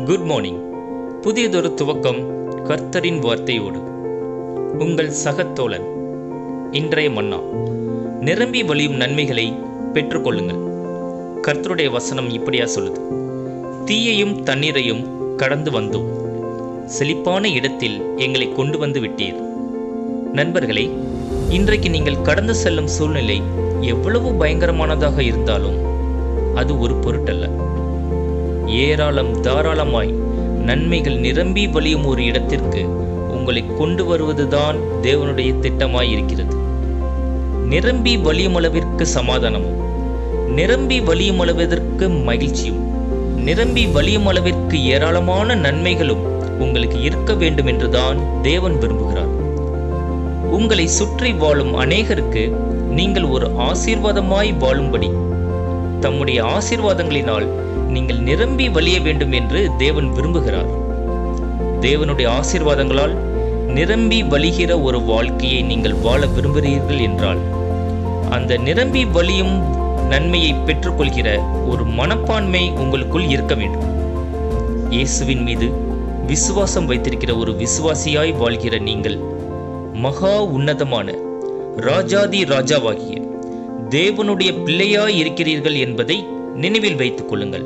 good morning புதியதொரு துவக்கம் கர்த்தரின் வார்த்தையோடு உங்கள் சகத்தோழன் இன்றைய மன்னா நிரம்பி வழியும் நன்மைகளை பெற்றுக்கொள்ளுங்கள் கர்த்தருடைய வசனம் இப்படியா சொல்லுது தீயையும் தண்ணீரையும் கடந்து வந்தோம் செழிப்பான இடத்தில் எங்களை கொண்டு வந்து விட்டீர் நண்பர்களே இன்றைக்கு நீங்கள் கடந்து செல்லும் சூழ்நிலை எவ்வளவு பயங்கரமானதாக இருந்தாலும் அது ஒரு பொருட்டல்ல ஏராளம் தாராளமாய் நன்மைகள் நிரம்பி வழியும் ஒரு இடத்திற்கு உங்களை கொண்டு வருவதுதான் தேவனுடைய திட்டமாய் இருக்கிறது நிரம்பி வழியும் அளவிற்கு சமாதானமும் நிரம்பி வழியும் அளவிற்கு மகிழ்ச்சியும் நிரம்பி வழியும் அளவிற்கு ஏராளமான நன்மைகளும் உங்களுக்கு இருக்க வேண்டும் என்றுதான் தேவன் விரும்புகிறார் உங்களை சுற்றி வாழும் அநேகருக்கு நீங்கள் ஒரு ஆசீர்வாதமாய் வாழும்படி தம்முடைய ஆசீர்வாதங்களினால் நீங்கள் நிரம்பி வழிய வேண்டும் என்று தேவன் விரும்புகிறார் தேவனுடைய ஆசீர்வாதங்களால் நிரம்பி வழிகிற ஒரு வாழ்க்கையை நீங்கள் வாழ விரும்புகிறீர்கள் என்றால் அந்த நிரம்பி வழியும் நன்மையை பெற்றுக்கொள்கிற ஒரு மனப்பான்மை உங்களுக்குள் இருக்க வேண்டும் இயேசுவின் மீது விசுவாசம் வைத்திருக்கிற ஒரு விசுவாசியாய் வாழ்கிற நீங்கள் மகா உன்னதமான ராஜாதி ராஜாவாகிய தேவனுடைய பிள்ளையாய் இருக்கிறீர்கள் என்பதை நினைவில் வைத்துக் கொள்ளுங்கள்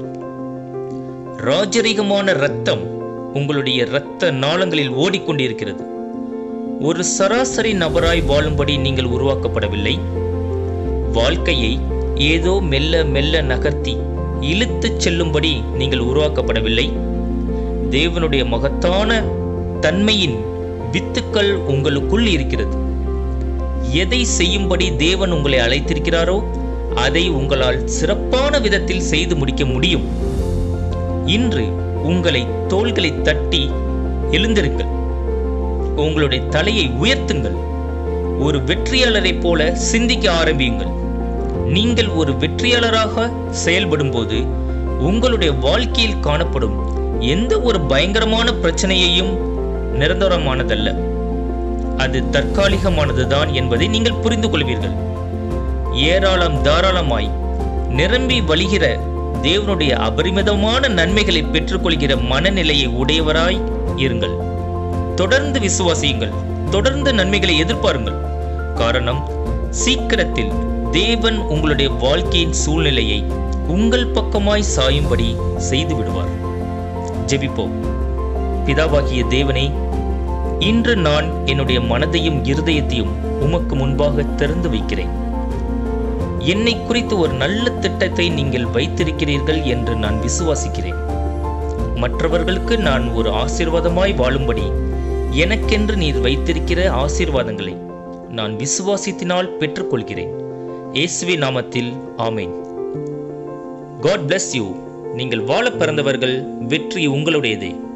ராஜரிகமான இரத்தம் உங்களுடைய இரத்த நாளங்களில் ஓடிக்கொண்டிருக்கிறது ஒரு சராசரி நபராய் வாழும்படி நீங்கள் உருவாக்கப்படவில்லை வாழ்க்கையை ஏதோ மெல்ல மெல்ல நகர்த்தி இழுத்துச் செல்லும்படி நீங்கள் உருவாக்கப்படவில்லை தேவனுடைய மகத்தான தன்மையின் வித்துக்கள் உங்களுக்குள் இருக்கிறது எதை செய்யும்படி தேவன் உங்களை அழைத்திருக்கிறாரோ அதை உங்களால் சிறப்பான விதத்தில் செய்து முடிக்க முடியும் இன்று உங்களை தோள்களை தட்டி எழுந்திருங்கள் உங்களுடைய தலையை உயர்த்துங்கள் ஒரு வெற்றியாளரைப் போல சிந்திக்க ஆரம்பியுங்கள் நீங்கள் ஒரு வெற்றியாளராக செயல்படும் போது உங்களுடைய வாழ்க்கையில் காணப்படும் எந்த ஒரு பயங்கரமான பிரச்சனையையும் நிரந்தரமானதல்ல அது தற்காலிகமானதுதான் என்பதை நீங்கள் புரிந்து கொள்வீர்கள் ஏராளம் தாராளமாய் நிரம்பி வழிகிற தேவனுடைய அபரிமிதமான நன்மைகளை பெற்றுக்கொள்கிற மனநிலையை உடையவராய் இருங்கள் தொடர்ந்து விசுவாசியுங்கள் தொடர்ந்து நன்மைகளை எதிர்பாருங்கள் காரணம் சீக்கிரத்தில் தேவன் உங்களுடைய வாழ்க்கையின் சூழ்நிலையை உங்கள் பக்கமாய் சாயும்படி செய்து விடுவார் ஜெபிப்போம் பிதாவாகிய தேவனே இன்று நான் என்னுடைய மனதையும் இருதயத்தையும் உமக்கு முன்பாக திறந்து வைக்கிறேன் என்னை குறித்து ஒரு நல்ல திட்டத்தை நீங்கள் வைத்திருக்கிறீர்கள் என்று நான் விசுவாசிக்கிறேன் மற்றவர்களுக்கு நான் ஒரு ஆசீர்வாதமாய் வாழும்படி எனக்கென்று நீர் வைத்திருக்கிற ஆசீர்வாதங்களை நான் விசுவாசித்தினால் பெற்றுக்கொள்கிறேன் இயேசுவி நாமத்தில் ஆமேன் காட் bless யூ நீங்கள் வாழ பிறந்தவர்கள் வெற்றி உங்களுடையதே